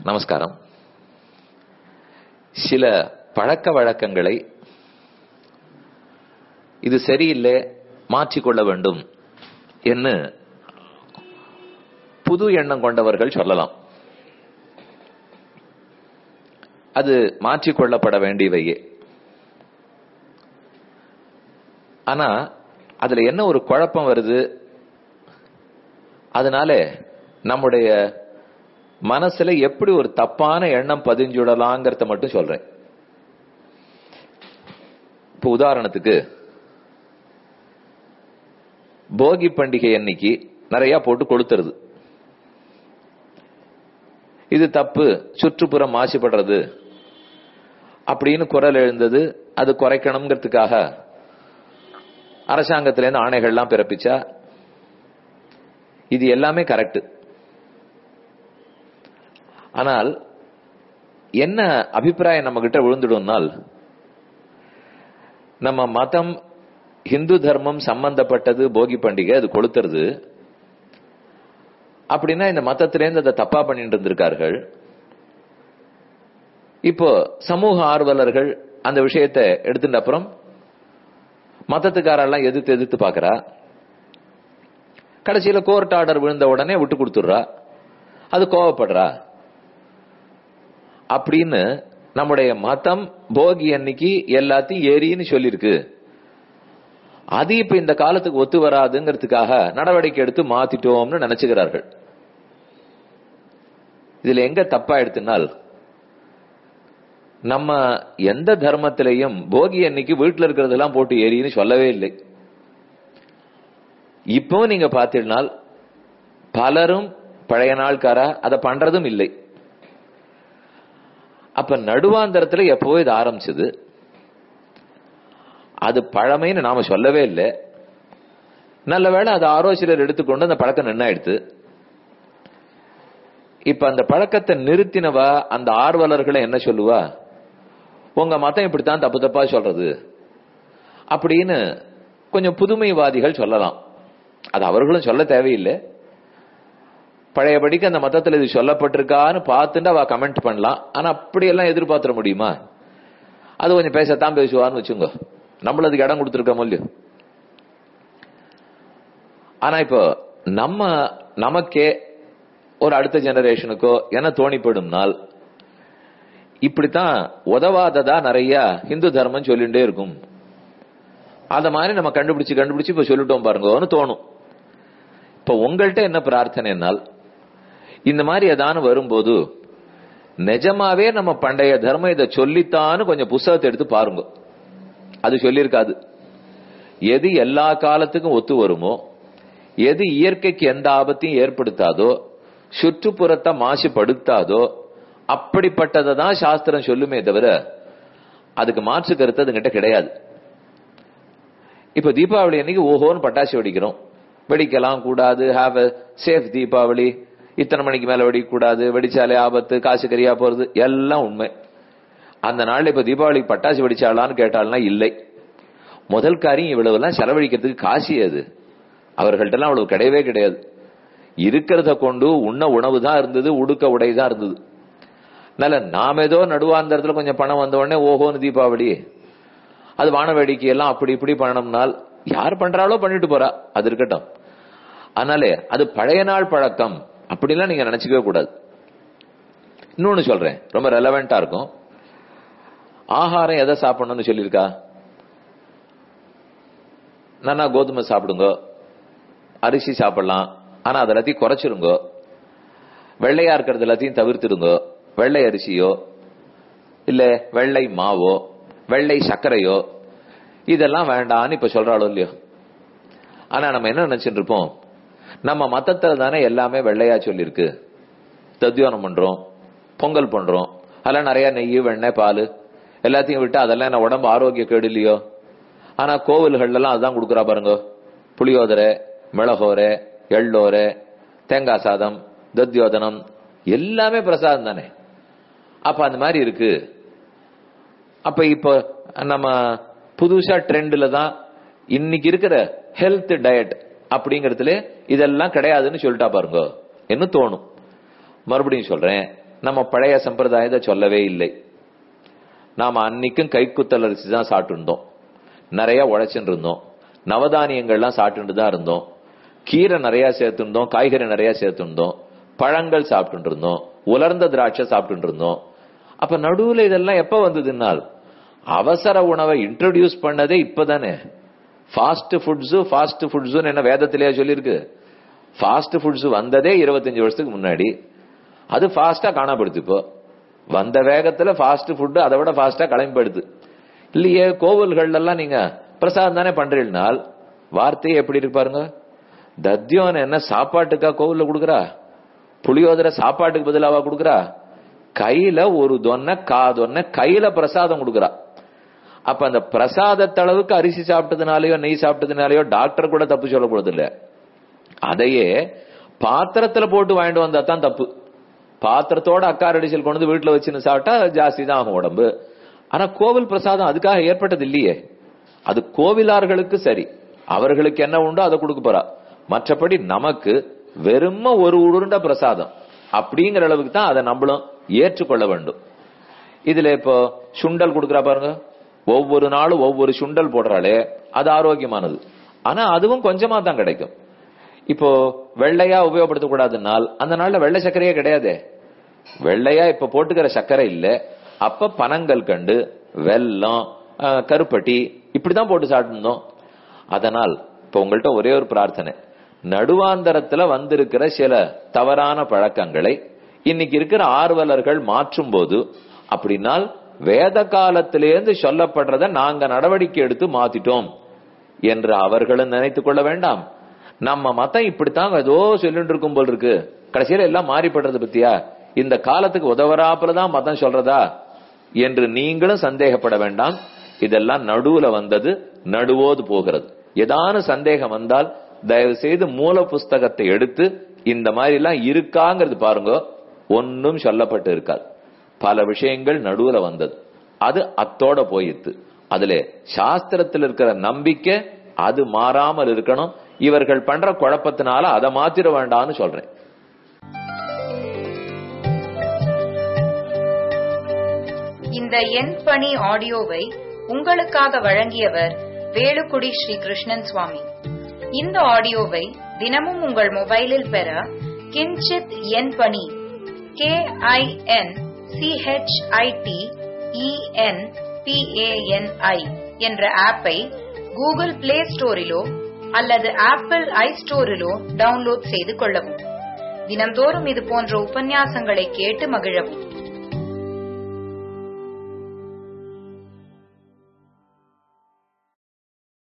நமஸ்காரம் சில பழக்க வழக்கங்களை இது சரியில்லை மாற்றிக்கொள்ள வேண்டும் என்று புது எண்ணம் கொண்டவர்கள் சொல்லலாம் அது மாற்றிக்கொள்ளப்பட வேண்டியவையே ஆனா அதுல என்ன ஒரு குழப்பம் வருது அதனால நம்முடைய மனசுல எப்படி ஒரு தப்பான எண்ணம் பதிஞ்சுடலாங்கிறத மட்டும் சொல்றேன் இப்ப உதாரணத்துக்கு போகி பண்டிகை அன்னைக்கு நிறைய போட்டு கொளுத்துறது இது தப்பு சுற்றுப்புறம் மாசுபடுறது அப்படின்னு குரல் எழுந்தது அது குறைக்கணுங்கிறதுக்காக அரசாங்கத்திலேருந்து ஆணைகள்லாம் பிறப்பிச்சா இது எல்லாமே கரெக்ட் ஆனால் என்ன அபிப்பிராயம் நம்ம கிட்ட விழுந்துடும்னால் நம்ம மதம் ஹிந்து தர்மம் சம்பந்தப்பட்டது போகி பண்டிகை அது கொளுத்துறது அப்படின்னா இந்த மதத்திலேருந்து அதை தப்பா பண்ணிட்டு இருந்திருக்கார்கள் இப்போ சமூக ஆர்வலர்கள் அந்த விஷயத்தை எடுத்துட்ட அப்புறம் மதத்துக்காரெல்லாம் எதிர்த்து எதிர்த்து பாக்குறா கடைசியில கோர்ட் ஆர்டர் விழுந்த உடனே விட்டு கொடுத்துடுறா அது கோவப்படுறா அப்படின்னு நம்முடைய மதம் போகி அன்னைக்கு எல்லாத்தையும் ஏரின்னு சொல்லிருக்கு அது இப்ப இந்த காலத்துக்கு ஒத்து வராதுங்கிறதுக்காக நடவடிக்கை எடுத்து மாத்திட்டோம்னு நினைச்சுக்கிறார்கள் இதுல எங்க தப்பா எடுத்துனால் நம்ம எந்த தர்மத்திலையும் போகி அன்னைக்கு வீட்டுல இருக்கிறதெல்லாம் போட்டு ஏறின்னு சொல்லவே இல்லை இப்போ நீங்க பார்த்தீங்கன்னால் பலரும் பழைய நாள்காரா அதை பண்றதும் இல்லை அப்ப நடுவாந்தரத்துல எப்போ இது ஆரம்பிச்சது அது பழமைன்னு நாம சொல்லவே இல்லை நல்ல வேளை அது ஆரோசியர் எடுத்துக்கொண்டு அந்த பழக்கம் நின்னாயிடுத்து இப்ப அந்த பழக்கத்தை நிறுத்தினவா அந்த ஆர்வலர்களை என்ன சொல்லுவா உங்க மதம் இப்படித்தான் தப்பு தப்பா சொல்றது அப்படின்னு கொஞ்சம் புதுமைவாதிகள் சொல்லலாம் அது அவர்களும் சொல்ல தேவையில்லை பழையபடிக்கு அந்த மதத்தில் இது சொல்லப்பட்டிருக்கான்னு பார்த்துட்டு அவ கமெண்ட் பண்ணலாம் ஆனா அப்படியெல்லாம் எதிர்பார்த்துட முடியுமா அது கொஞ்சம் பேசத்தான் பேசுவான்னு வச்சுங்க நம்மள அதுக்கு இடம் கொடுத்துருக்கோம் இல்லையோ ஆனா இப்போ நம்ம நமக்கே ஒரு அடுத்த ஜெனரேஷனுக்கோ என்ன தோணிப்படும்னால் இப்படித்தான் உதவாததா நிறைய இந்து தர்மம் சொல்லிட்டே இருக்கும் அத மாதிரி நம்ம கண்டுபிடிச்சு கண்டுபிடிச்சு இப்ப சொல்லிட்டோம் பாருங்கன்னு தோணும் இப்ப உங்கள்கிட்ட என்ன பிரார்த்தனைனால் இந்த மாதிரி ஏதானு வரும்போது நிஜமாவே நம்ம பண்டைய தர்மம் இதை சொல்லித்தான்னு கொஞ்சம் புஸ்தகத்தை எடுத்து பாருங்க அது சொல்லியிருக்காது எது எல்லா காலத்துக்கும் ஒத்து வருமோ எது இயற்கைக்கு எந்த ஆபத்தையும் ஏற்படுத்தாதோ சுற்றுப்புறத்தை மாசுபடுத்தாதோ அப்படிப்பட்டதை தான் சாஸ்திரம் சொல்லுமே தவிர அதுக்கு மாற்று கருத்து அதுங்கிட்ட கிடையாது இப்ப தீபாவளி அன்னைக்கு ஓஹோன்னு பட்டாசு வெடிக்கிறோம் வெடிக்கலாம் கூடாது ஹாவ் அ சேஃப் தீபாவளி இத்தனை மணிக்கு மேல வெடிக்கூடாது வெடிச்சாலே ஆபத்து காசு கரியா போறது எல்லாம் உண்மை அந்த நாள்ல இப்ப தீபாவளி பட்டாசு வெடிச்சாலான்னு கேட்டால்னா இல்லை முதல் காரியம் இவ்வளவு எல்லாம் செலவழிக்கிறதுக்கு காசு அது அவர்கள்ட்ட எல்லாம் அவ்வளவு கிடையவே கிடையாது இருக்கிறத கொண்டு உண்ண உணவு தான் இருந்தது உடுக்க உடை தான் இருந்தது அதனால நாம ஏதோ நடுவாந்தரத்துல கொஞ்சம் பணம் வந்த உடனே ஓஹோன்னு தீபாவளி அது வான வேடிக்கை எல்லாம் அப்படி இப்படி பண்ணணும்னால் யார் பண்றாலோ பண்ணிட்டு போறா அது இருக்கட்டும் அதனாலே அது பழைய நாள் பழக்கம் அப்படிலாம் நீங்க நினைச்சுக்கவே கூடாது இன்னொன்னு சொல்றேன் ரொம்ப ரெலவெண்டா இருக்கும் ஆகாரம் எதை சாப்பிடணும்னு சொல்லியிருக்கா நானா கோதுமை சாப்பிடுங்க அரிசி சாப்பிடலாம் ஆனா அது எல்லாத்தையும் குறைச்சிருங்க வெள்ளையா இருக்கிறது எல்லாத்தையும் தவிர்த்துடுங்க வெள்ளை அரிசியோ இல்ல வெள்ளை மாவோ வெள்ளை சர்க்கரையோ இதெல்லாம் வேண்டான்னு இப்ப சொல்றாளோ இல்லையோ ஆனா நம்ம என்ன நினைச்சிட்டு இருப்போம் நம்ம மத்தத்துல தானே எல்லாமே வெள்ளையா சொல்லியிருக்கு தத்யோனம் பண்றோம் பொங்கல் பண்றோம் அதெல்லாம் நிறைய நெய் வெண்ணெய் பால் எல்லாத்தையும் விட்டு அதெல்லாம் என்ன உடம்பு ஆரோக்கிய கேடு இல்லையோ ஆனா கோவில்கள் எல்லாம் அதுதான் கொடுக்குறா பாருங்க புளியோதரை மிளகோரை எள்ளோரை தேங்காய் சாதம் தத்யோதனம் எல்லாமே பிரசாதம் தானே அப்ப அந்த மாதிரி இருக்கு அப்ப இப்ப நம்ம புதுசா ட்ரெண்ட்ல தான் இன்னைக்கு இருக்கிற ஹெல்த் டயட் அப்படிங்கறதுல இதெல்லாம் கிடையாதுன்னு சொல்லிட்டா பாருங்க என்ன தோணும் மறுபடியும் சொல்றேன் நம்ம பழைய சம்பிரதாயத்தை சொல்லவே இல்லை நாம அன்னைக்கும் கைக்குத்தல் அரிசி தான் சாப்பிட்டு இருந்தோம் நிறைய உழைச்சுட்டு இருந்தோம் நவதானியங்கள்லாம் சாப்பிட்டு தான் இருந்தோம் கீரை நிறைய சேர்த்துருந்தோம் காய்கறி நிறைய சேர்த்துருந்தோம் பழங்கள் சாப்பிட்டு இருந்தோம் உலர்ந்த திராட்சை சாப்பிட்டு இருந்தோம் அப்ப நடுவுல இதெல்லாம் எப்ப வந்ததுனால் அவசர உணவை இன்ட்ரோடியூஸ் பண்ணதே இப்பதானே ஃபாஸ்ட் ஃபுட்ஸ் ஃபாஸ்ட் ஃபுட்ஸ் என்ன வேதத்திலேயே சொல்லியிருக்கு ஃபாஸ்ட் ஃபுட்ஸ் வந்ததே இருபத்தஞ்சு வருஷத்துக்கு முன்னாடி அது ஃபாஸ்டா காணப்படுது இப்போ வந்த வேகத்துல ஃபாஸ்ட் ஃபுட் அதை விட ஃபாஸ்டா கிளம்பிப்படுது இல்லையே கோவில்கள் எல்லாம் நீங்க பிரசாதம் தானே பண்றீங்கனால் வார்த்தையை எப்படி இருக்கு பாருங்க தத்தியம் என்ன சாப்பாட்டுக்கா கோவில்ல கொடுக்குறா புளியோதரை சாப்பாட்டுக்கு பதிலாவா கொடுக்குறா கையில ஒரு தொன்ன கா தொன்ன கையில பிரசாதம் கொடுக்குறா அப்ப அந்த பிரசாதத்தளவுக்கு அரிசி சாப்பிட்டதுனாலயோ நெய் சாப்பிட்டதுனாலயோ டாக்டர் கூட தப்பு சொல்லக்கூடாது இல்ல அதையே பாத்திரத்துல போட்டு வாங்கிட்டு வந்தா தான் தப்பு பாத்திரத்தோட அக்காரடிசல் கொண்டு வந்து வீட்டுல வச்சுன்னு சாப்பிட்டா ஜாஸ்தி தான் ஆகும் உடம்பு ஆனா கோவில் பிரசாதம் அதுக்காக ஏற்பட்டது இல்லையே அது கோவிலார்களுக்கு சரி அவர்களுக்கு என்ன உண்டோ அதை கொடுக்க போறா மற்றபடி நமக்கு வெறும ஒரு உருண்ட பிரசாதம் அப்படிங்கிற அளவுக்கு தான் அதை நம்மளும் ஏற்றுக்கொள்ள வேண்டும் இதுல இப்போ சுண்டல் கொடுக்கறா பாருங்க ஒவ்வொரு நாளும் ஒவ்வொரு சுண்டல் போடுறாளே அது ஆரோக்கியமானது ஆனா அதுவும் கொஞ்சமா தான் கிடைக்கும் இப்போ வெள்ளையா உபயோகப்படுத்த கூடாதுனால் அந்த நாள்ல வெள்ளை சர்க்கரையே கிடையாதே வெள்ளையா இப்ப போட்டுக்கிற சர்க்கரை இல்ல அப்ப பனங்கள் கண்டு வெல்லம் அஹ், கருப்பட்டி இப்படிதான் போட்டு சாப்பிட்டுருந்தோம் அதனால் இப்ப உங்கள்ட்ட ஒரே ஒரு பிரார்த்தனை நடுவாந்தரத்துல வந்திருக்கிற சில தவறான பழக்கங்களை இன்னைக்கு இருக்கிற ஆர்வலர்கள் மாற்றும் போது அப்படின்னால் வேத காலத்திலேருந்து சொல்லப்படுறத நாங்க நடவடிக்கை எடுத்து மாத்திட்டோம் என்று அவர்களும் நினைத்துக் கொள்ள வேண்டாம் நம்ம மதம் இப்படித்தான் ஏதோ சொல்லிட்டு இருக்கும் போல் இருக்கு கடைசியில எல்லாம் மாறிப்படுறது பத்தியா இந்த காலத்துக்கு உதவராப்புலதான் மதம் சொல்றதா என்று நீங்களும் சந்தேகப்பட வேண்டாம் இதெல்லாம் நடுவுல வந்தது நடுவோது போகிறது ஏதான சந்தேகம் வந்தால் தயவு செய்து மூல புஸ்தகத்தை எடுத்து இந்த மாதிரி எல்லாம் இருக்காங்கிறது பாருங்க ஒன்னும் சொல்லப்பட்டு இருக்காது பல விஷயங்கள் நடுவுல வந்தது அது அத்தோட போயிடுது அதுல சாஸ்திரத்தில் இருக்கிற நம்பிக்கை அது மாறாமல் இருக்கணும் இவர்கள் பண்ற குழப்பத்தினால அதை மாத்திர வேண்டாம்னு சொல்றேன் இந்த எண் பணி ஆடியோவை உங்களுக்காக வழங்கியவர் வேலுக்குடி ஸ்ரீ கிருஷ்ணன் சுவாமி இந்த ஆடியோவை தினமும் உங்கள் மொபைலில் பெற கிஞ்சித் எண் பணி கே ஐ என் சிஹெச்ஐடி இஎன் பிஏஎன்ஐ என்ற ஆப்பை கூகுள் பிளே ஸ்டோரிலோ அல்லது ஆப்பிள் ஐ ஸ்டோரிலோ டவுன்லோட் செய்து கொள்ளவும் தினம்தோறும் இது போன்ற உபன்யாசங்களை கேட்டு மகிழவும்